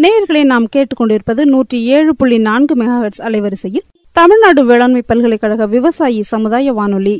நேயர்களை நாம் கேட்டுக்கொண்டிருப்பது நூற்றி ஏழு புள்ளி நான்கு மெகாஹெட்ஸ் அலைவரிசையில் தமிழ்நாடு வேளாண்மை பல்கலைக்கழக விவசாயி சமுதாய வானொலி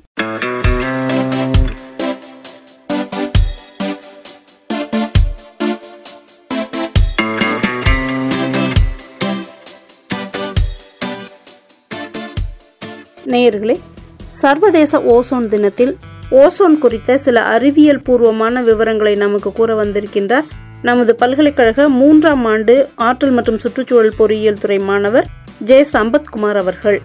நேயர்களே சர்வதேச ஓசோன் தினத்தில் ஓசோன் குறித்த சில அறிவியல் பூர்வமான விவரங்களை நமக்கு கூற வந்திருக்கின்றார் நமது பல்கலைக்கழக மூன்றாம் ஆண்டு ஆற்றல் மற்றும் சுற்றுச்சூழல் பொறியியல் துறை மாணவர் ஜே சம்பத்குமார் அவர்கள்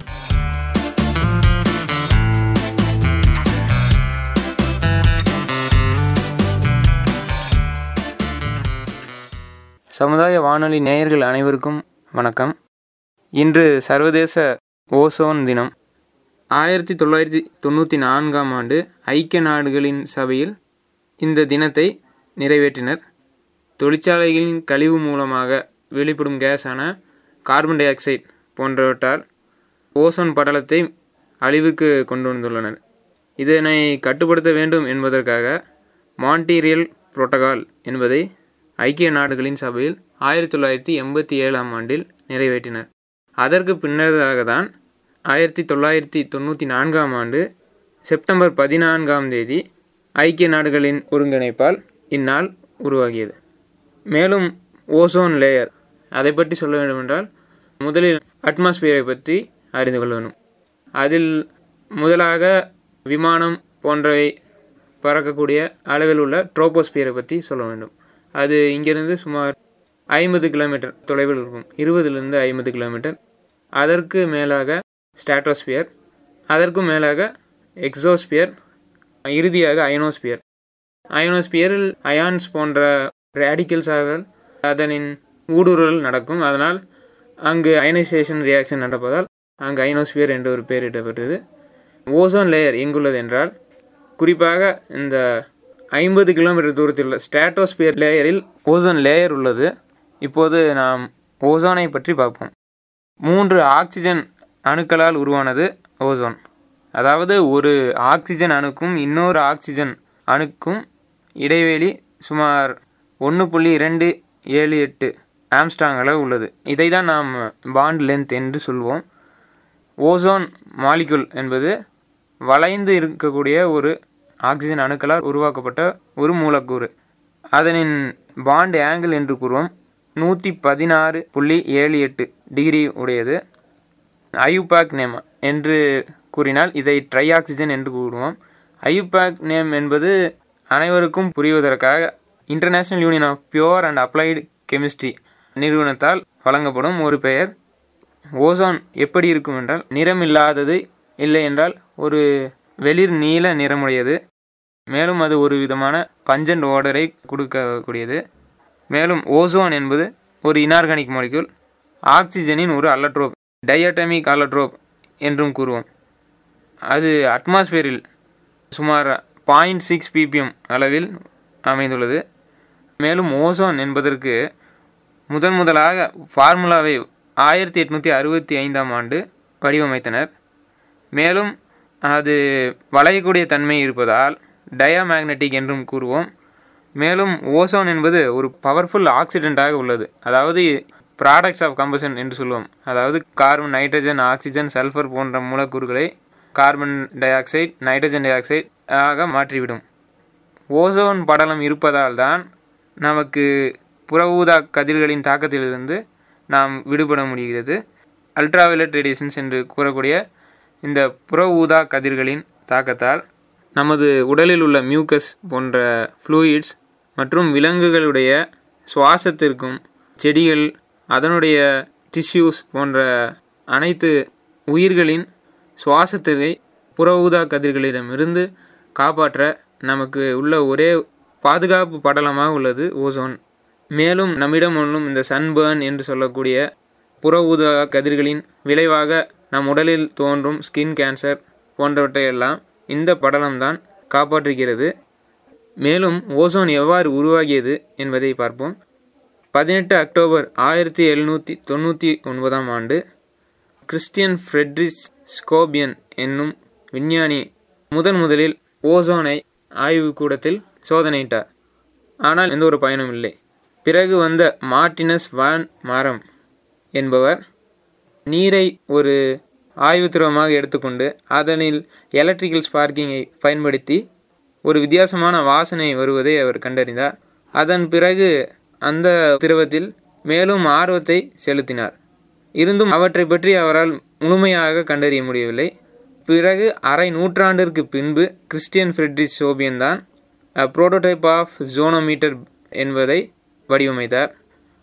சமுதாய வானொலி நேயர்கள் அனைவருக்கும் வணக்கம் இன்று சர்வதேச ஓசோன் தினம் ஆயிரத்தி தொள்ளாயிரத்தி தொண்ணூற்றி நான்காம் ஆண்டு ஐக்கிய நாடுகளின் சபையில் இந்த தினத்தை நிறைவேற்றினர் தொழிற்சாலைகளின் கழிவு மூலமாக வெளிப்படும் கேஸான கார்பன் டை ஆக்சைடு போன்றவற்றால் ஓசோன் படலத்தை அழிவுக்கு கொண்டு வந்துள்ளனர் இதனை கட்டுப்படுத்த வேண்டும் என்பதற்காக மான்டீரியல் புரோட்டோகால் என்பதை ஐக்கிய நாடுகளின் சபையில் ஆயிரத்தி தொள்ளாயிரத்தி எண்பத்தி ஏழாம் ஆண்டில் நிறைவேற்றினர் அதற்கு பின்னதாக தான் ஆயிரத்தி தொள்ளாயிரத்தி தொண்ணூற்றி நான்காம் ஆண்டு செப்டம்பர் பதினான்காம் தேதி ஐக்கிய நாடுகளின் ஒருங்கிணைப்பால் இந்நாள் உருவாகியது மேலும் ஓசோன் லேயர் அதை பற்றி சொல்ல வேண்டுமென்றால் முதலில் அட்மாஸ்பியரை பற்றி அறிந்து கொள்ள வேண்டும் அதில் முதலாக விமானம் போன்றவை பறக்கக்கூடிய அளவில் உள்ள ட்ரோபோஸ்பியரை பற்றி சொல்ல வேண்டும் அது இங்கிருந்து சுமார் ஐம்பது கிலோமீட்டர் தொலைவில் இருக்கும் இருபதுலேருந்து ஐம்பது கிலோமீட்டர் அதற்கு மேலாக ஸ்டாட்டோஸ்பியர் அதற்கும் மேலாக எக்ஸோஸ்பியர் இறுதியாக அயனோஸ்பியர் அயனோஸ்பியரில் அயான்ஸ் போன்ற ரேடிக்கல்ஸாக அதனின் ஊடுருவல் நடக்கும் அதனால் அங்கு அயனைசேஷன் ரியாக்ஷன் நடப்பதால் அங்கு அயனோஸ்பியர் என்று ஒரு பெயரிடப்பட்டது ஓசோன் லேயர் எங்குள்ளது என்றால் குறிப்பாக இந்த ஐம்பது கிலோமீட்டர் தூரத்தில் உள்ள ஸ்ட்ராட்டோஸ்பியர் லேயரில் ஓசோன் லேயர் உள்ளது இப்போது நாம் ஓசோனை பற்றி பார்ப்போம் மூன்று ஆக்சிஜன் அணுக்களால் உருவானது ஓசோன் அதாவது ஒரு ஆக்சிஜன் அணுக்கும் இன்னொரு ஆக்சிஜன் அணுக்கும் இடைவெளி சுமார் ஒன்று புள்ளி இரண்டு ஏழு எட்டு ஆம்ஸ்டாங் அளவு உள்ளது இதை தான் நாம் பாண்ட் லென்த் என்று சொல்வோம் ஓசோன் மாலிகுல் என்பது வளைந்து இருக்கக்கூடிய ஒரு ஆக்சிஜன் அணுக்களால் உருவாக்கப்பட்ட ஒரு மூலக்கூறு அதனின் பாண்ட் ஆங்கிள் என்று கூறுவோம் நூற்றி பதினாறு புள்ளி ஏழு எட்டு டிகிரி உடையது ஐயூபாக் நேம் என்று கூறினால் இதை ட்ரை ஆக்சிஜன் என்று கூறுவோம் ஐயூபாக் நேம் என்பது அனைவருக்கும் புரிவதற்காக international union of pure and applied chemistry நிறுவனத்தால் வழங்கப்படும் ஒரு பெயர் ஓசோன் எப்படி இருக்கும் என்றால் நிறமில்லாதது இல்லை என்றால் ஒரு வெளிர் நீல நிறமுடையது மேலும் அது ஒரு விதமான பஞ்சண்ட் ஓடரை கொடுக்கக்கூடியது மேலும் ஓசோன் என்பது ஒரு இனார்கானிக் மாலிக்யூல் ஆக்சிஜனின் ஒரு அல்லட்ரோப் டையட்டமிக் அல்லட்ரோப் என்றும் கூறுவோம் அது அட்மாஸ்பியரில் சுமார் பாயிண்ட் சிக்ஸ் பிபிஎம் அளவில் அமைந்துள்ளது மேலும் ஓசோன் என்பதற்கு முதன் முதலாக ஃபார்முலாவை ஆயிரத்தி எட்நூற்றி அறுபத்தி ஐந்தாம் ஆண்டு வடிவமைத்தனர் மேலும் அது வளையக்கூடிய தன்மை இருப்பதால் டயாமேக்னட்டிக் என்றும் கூறுவோம் மேலும் ஓசோன் என்பது ஒரு பவர்ஃபுல் ஆக்சிடெண்ட்டாக உள்ளது அதாவது ப்ராடக்ட்ஸ் ஆஃப் கம்பஷன் என்று சொல்லுவோம் அதாவது கார்பன் நைட்ரஜன் ஆக்சிஜன் சல்ஃபர் போன்ற மூலக்கூறுகளை carbon dioxide nitrogen dioxide ஆக மாற்றிவிடும் ஓசோன் படலம் இருப்பதால் தான் நமக்கு புற ஊதா கதிர்களின் தாக்கத்திலிருந்து நாம் விடுபட முடிகிறது அல்ட்ராவயலட் ரேடியேஷன்ஸ் என்று கூறக்கூடிய இந்த புற ஊதா கதிர்களின் தாக்கத்தால் நமது உடலில் உள்ள மியூக்கஸ் போன்ற ஃப்ளூயிட்ஸ் மற்றும் விலங்குகளுடைய சுவாசத்திற்கும் செடிகள் அதனுடைய டிஷ்யூஸ் போன்ற அனைத்து உயிர்களின் சுவாசத்தை புற ஊதா கதிர்களிடமிருந்து காப்பாற்ற நமக்கு உள்ள ஒரே பாதுகாப்பு படலமாக உள்ளது ஓசோன் மேலும் நம்மிடம் உள்ளும் இந்த சன்பர்ன் என்று சொல்லக்கூடிய புற ஊதா கதிர்களின் விளைவாக நம் உடலில் தோன்றும் ஸ்கின் கேன்சர் போன்றவற்றையெல்லாம் இந்த படலம்தான் காப்பாற்றுகிறது மேலும் ஓசோன் எவ்வாறு உருவாகியது என்பதை பார்ப்போம் பதினெட்டு அக்டோபர் ஆயிரத்தி எழுநூற்றி தொண்ணூற்றி ஒன்பதாம் ஆண்டு கிறிஸ்டியன் ஃப்ரெட்ரிச் ஸ்கோபியன் என்னும் விஞ்ஞானி முதன் முதலில் ஓசோனை ஆய்வுக்கூடத்தில் சோதனையிட்டார் ஆனால் எந்த ஒரு பயனும் இல்லை பிறகு வந்த மார்டினஸ் வான் மாரம் என்பவர் நீரை ஒரு ஆய்வுத்திரவமாக எடுத்துக்கொண்டு அதனில் எலக்ட்ரிக்கல் ஸ்பார்க்கிங்கை பயன்படுத்தி ஒரு வித்தியாசமான வாசனை வருவதை அவர் கண்டறிந்தார் அதன் பிறகு அந்த திரவத்தில் மேலும் ஆர்வத்தை செலுத்தினார் இருந்தும் அவற்றை பற்றி அவரால் முழுமையாக கண்டறிய முடியவில்லை பிறகு அரை நூற்றாண்டிற்கு பின்பு கிறிஸ்டியன் ஃப்ரெட்ரிச் சோபியன் தான் புரோட்டோடைப் ஆஃப் ஜோனோமீட்டர் என்பதை வடிவமைத்தார்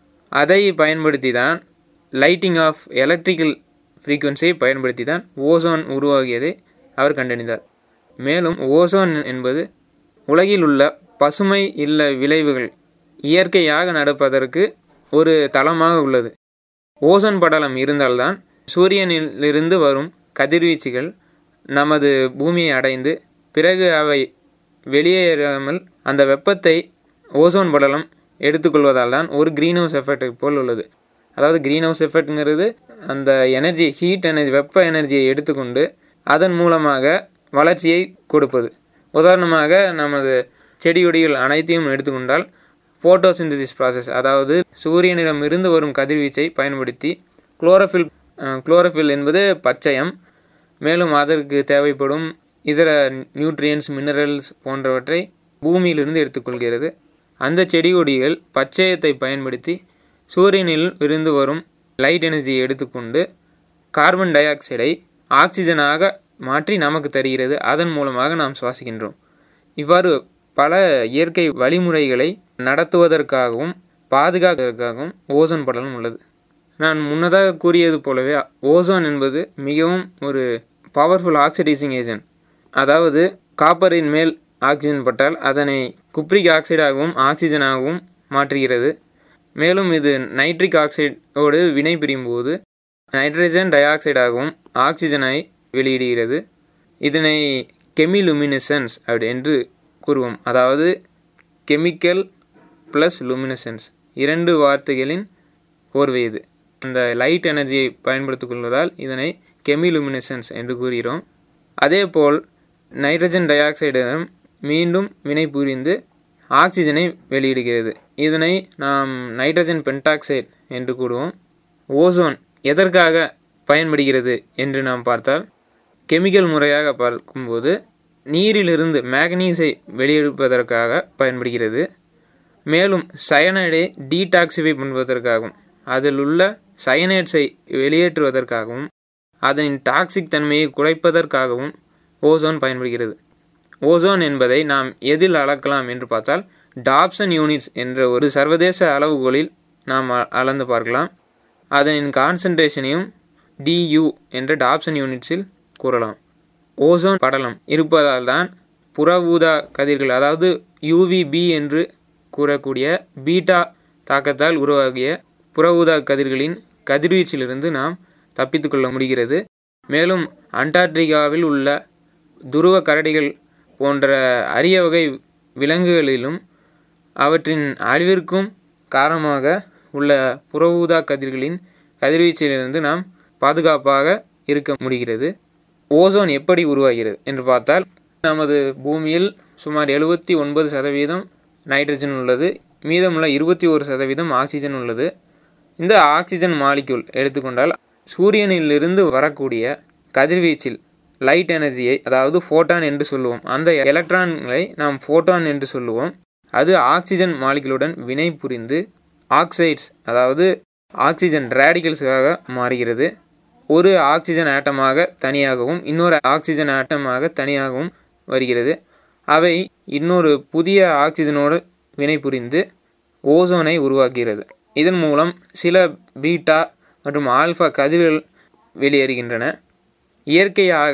அதை பயன்படுத்தி தான் லைட்டிங் ஆஃப் எலக்ட்ரிக்கல் ஃப்ரீக்குவன்சியை பயன்படுத்தி தான் ஓசோன் உருவாகியதை அவர் கண்டறிந்தார் மேலும் ஓசோன் என்பது உலகில் உள்ள பசுமை இல்ல விளைவுகள் இயற்கையாக நடப்பதற்கு ஒரு தளமாக உள்ளது ஓசோன் படலம் இருந்தால்தான் சூரியனிலிருந்து வரும் கதிர்வீச்சுகள் நமது பூமியை அடைந்து பிறகு அவை வெளியேறாமல் அந்த வெப்பத்தை ஓசோன் படலம் எடுத்துக்கொள்வதால் தான் ஒரு க்ரீன் ஹவுஸ் எஃபெக்ட் போல் உள்ளது அதாவது க்ரீன் ஹவுஸ் எஃபெக்ட்ங்கிறது அந்த எனர்ஜி ஹீட் எனர்ஜி வெப்ப எனர்ஜியை எடுத்துக்கொண்டு அதன் மூலமாக வளர்ச்சியை கொடுப்பது உதாரணமாக நமது செடி கொடிகள் அனைத்தையும் எடுத்துக்கொண்டால் ஃபோட்டோசிந்தசிஸ் ப்ராசஸ் அதாவது சூரியனிடம் இருந்து வரும் கதிர்வீச்சை பயன்படுத்தி குளோரோஃபில் குளோரோஃபில் என்பது பச்சையம் மேலும் அதற்கு தேவைப்படும் இதர நியூட்ரியன்ஸ் மினரல்ஸ் போன்றவற்றை பூமியிலிருந்து எடுத்துக்கொள்கிறது அந்த செடி கொடிகள் பச்சையத்தை பயன்படுத்தி சூரியனில் இருந்து வரும் லைட் எனர்ஜியை எடுத்துக்கொண்டு கார்பன் டை ஆக்சைடை ஆக்சிஜனாக மாற்றி நமக்கு தருகிறது அதன் மூலமாக நாம் சுவாசிக்கின்றோம் இவ்வாறு பல இயற்கை வழிமுறைகளை நடத்துவதற்காகவும் பாதுகாப்பதற்காகவும் ஓசோன் படலம் உள்ளது நான் முன்னதாக கூறியது போலவே ஓசோன் என்பது மிகவும் ஒரு பவர்ஃபுல் ஆக்சிடைசிங் ஏஜென்ட் அதாவது காப்பரின் மேல் ஆக்சிஜன் பட்டால் அதனை குப்ரிக் ஆக்சைடாகவும் ஆக்சிஜனாகவும் மாற்றுகிறது மேலும் இது நைட்ரிக் ஆக்சைடோடு வினை பிரியும் போது நைட்ரஜன் டை ஆக்சைடாகவும் ஆக்சிஜனை வெளியிடுகிறது இதனை கெமிலுமினசன்ஸ் அப்படி என்று கூறுவோம் அதாவது கெமிக்கல் ப்ளஸ் லுமினசன்ஸ் இரண்டு வார்த்தைகளின் கோர்வை இது அந்த லைட் எனர்ஜியை பயன்படுத்திக் கொள்வதால் இதனை கெமிலுமினசன்ஸ் என்று கூறுகிறோம் அதேபோல் நைட்ரஜன் டை ஆக்சைடிடம் மீண்டும் வினை புரிந்து ஆக்சிஜனை வெளியிடுகிறது இதனை நாம் நைட்ரஜன் பென்டாக்சைடு என்று கூறுவோம் ஓசோன் எதற்காக பயன்படுகிறது என்று நாம் பார்த்தால் கெமிக்கல் முறையாக பார்க்கும்போது நீரிலிருந்து மேக்னீஸை வெளியெடுப்பதற்காக பயன்படுகிறது மேலும் சயனைடை டீடாக்சிஃபை பண்ணுவதற்காகவும் அதில் உள்ள சயனைட்ஸை வெளியேற்றுவதற்காகவும் அதனின் டாக்ஸிக் தன்மையை குறைப்பதற்காகவும் ஓசோன் பயன்படுகிறது ஓசோன் என்பதை நாம் எதில் அளக்கலாம் என்று பார்த்தால் டாப்சன் யூனிட்ஸ் என்ற ஒரு சர்வதேச அளவுகோலில் நாம் அளந்து பார்க்கலாம் அதனின் கான்சன்ட்ரேஷனையும் டியு என்ற டாப்சன் யூனிட்ஸில் கூறலாம் ஓசோன் படலம் இருப்பதால் தான் புற ஊதா கதிர்கள் அதாவது யூவிபி என்று கூறக்கூடிய பீட்டா தாக்கத்தால் உருவாகிய புற ஊதா கதிர்களின் கதிர்வீச்சிலிருந்து நாம் தப்பித்து கொள்ள முடிகிறது மேலும் அண்டார்டிகாவில் உள்ள துருவ கரடிகள் போன்ற அரிய வகை விலங்குகளிலும் அவற்றின் அழிவிற்கும் காரணமாக உள்ள புற ஊதா கதிர்களின் கதிர்வீச்சிலிருந்து நாம் பாதுகாப்பாக இருக்க முடிகிறது ஓசோன் எப்படி உருவாகிறது என்று பார்த்தால் நமது பூமியில் சுமார் எழுபத்தி ஒன்பது சதவீதம் நைட்ரஜன் உள்ளது மீதமுள்ள இருபத்தி ஒரு சதவீதம் ஆக்சிஜன் உள்ளது இந்த ஆக்சிஜன் மாலிக்யூல் எடுத்துக்கொண்டால் சூரியனிலிருந்து வரக்கூடிய கதிர்வீச்சில் லைட் எனர்ஜியை அதாவது ஃபோட்டான் என்று சொல்லுவோம் அந்த எலக்ட்ரான்களை நாம் ஃபோட்டான் என்று சொல்லுவோம் அது ஆக்சிஜன் மாலிகுலுடன் வினை புரிந்து ஆக்சைட்ஸ் அதாவது ஆக்சிஜன் ரேடிகல்ஸாக மாறுகிறது ஒரு ஆக்சிஜன் ஆட்டமாக தனியாகவும் இன்னொரு ஆக்சிஜன் ஆட்டமாக தனியாகவும் வருகிறது அவை இன்னொரு புதிய ஆக்சிஜனோடு வினை புரிந்து ஓசோனை உருவாக்குகிறது இதன் மூலம் சில பீட்டா மற்றும் ஆல்ஃபா கதிர்கள் வெளியேறுகின்றன இயற்கையாக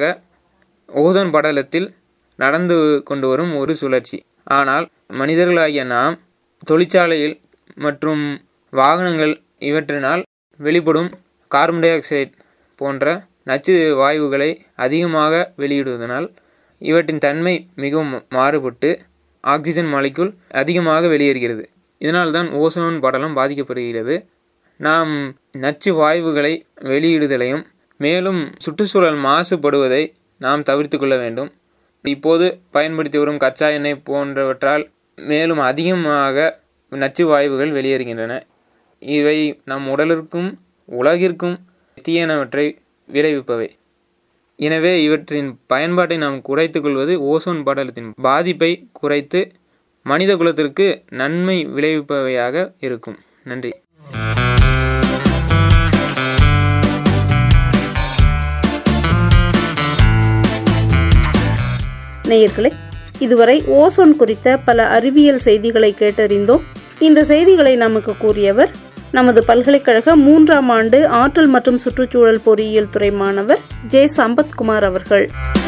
ஓசோன் படலத்தில் நடந்து கொண்டு வரும் ஒரு சுழற்சி ஆனால் மனிதர்களாகிய நாம் தொழிற்சாலையில் மற்றும் வாகனங்கள் இவற்றினால் வெளிப்படும் கார்பன் டை ஆக்சைடு போன்ற நச்சு வாயுகளை அதிகமாக வெளியிடுவதனால் இவற்றின் தன்மை மிகவும் மாறுபட்டு ஆக்சிஜன் மாலிக்குள் அதிகமாக வெளியேறுகிறது இதனால்தான் ஓசோன் படலம் பாதிக்கப்படுகிறது நாம் நச்சு வாயுகளை வெளியிடுதலையும் மேலும் சுற்றுச்சூழல் மாசுபடுவதை நாம் தவிர்த்து கொள்ள வேண்டும் இப்போது பயன்படுத்தி வரும் கச்சா எண்ணெய் போன்றவற்றால் மேலும் அதிகமாக நச்சு வாயுகள் வெளியேறுகின்றன இவை நம் உடலிற்கும் உலகிற்கும் தீயனவற்றை விளைவிப்பவை எனவே இவற்றின் பயன்பாட்டை நாம் குறைத்துக் கொள்வது ஓசோன் படலத்தின் பாதிப்பை குறைத்து மனித குலத்திற்கு நன்மை விளைவிப்பவையாக இருக்கும் நன்றி நேயர்களே இதுவரை ஓசோன் குறித்த பல அறிவியல் செய்திகளை கேட்டறிந்தோம் இந்த செய்திகளை நமக்கு கூறியவர் நமது பல்கலைக்கழக மூன்றாம் ஆண்டு ஆற்றல் மற்றும் சுற்றுச்சூழல் பொறியியல் துறை மாணவர் ஜே சம்பத்குமார் அவர்கள்